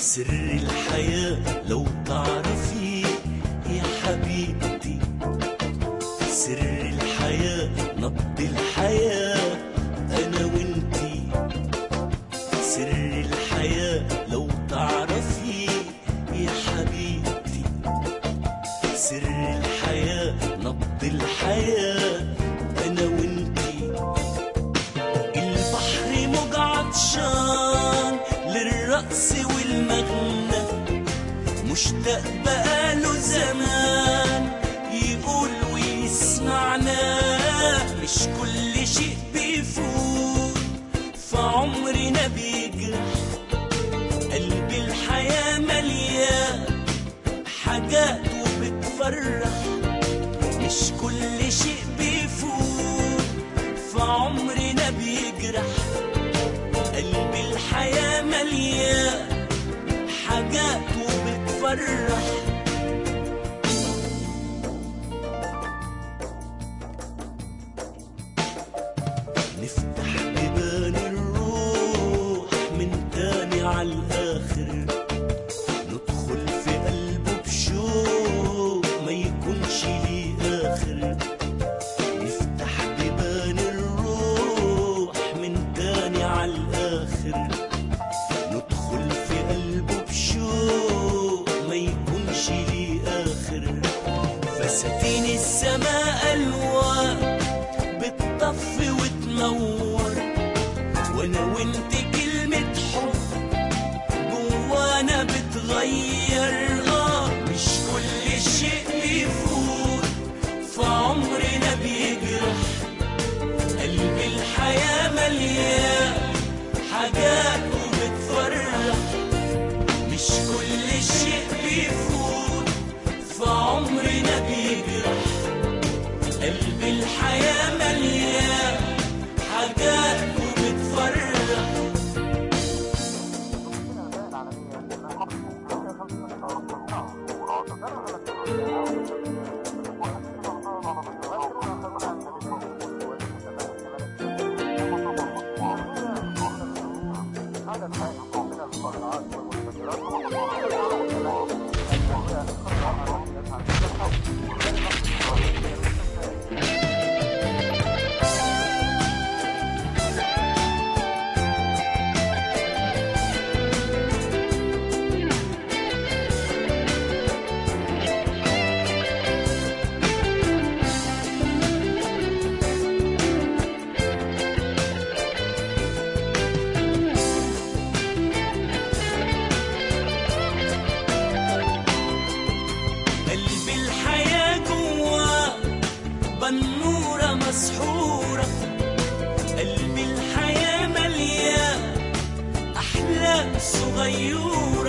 سر الحياة لو تعرفي يا حبيبتي سر الحياة نبض الحياة أنا وانتي سر الحياة لو تعرفي يا حبيبتي سر الحياة نبض الحياة أنا وانتي البحر موج عطشان للرقص والمغنى مشتاق بقاله زمان يقول ويسمعنا مش كل شيء بيفوت فعمرنا بيجرح قلب الحياة مليان حاجات وبتفرح مش كل شيء بيفوت فعمرنا بيجرح قلب الحياة مليان حاجات وبتفرح نفتح بيبان الروح من تاني عالآخر ندخل في قلبه بشوق ما يكونش ليه آخر نفتح بيبان الروح من تاني عالآخر ندخل في قلبه بشوق ما يكونش ليه آخر فساتين السماء ألوان بتطفي وتنور وانا وانت كلمة حب جوانا بتغير اه مش كل شيء بيفوت فعمرنا بيجرح قلب الحياة مليان حاجات وبتفرح مش كل شيء بيفوت فعمرنا بيجرح قلب الحياة مليان حاجات وبتفرح قلب الحياة جواه بنورة مسحورة قلب الحياة مليان أحلام صغيرة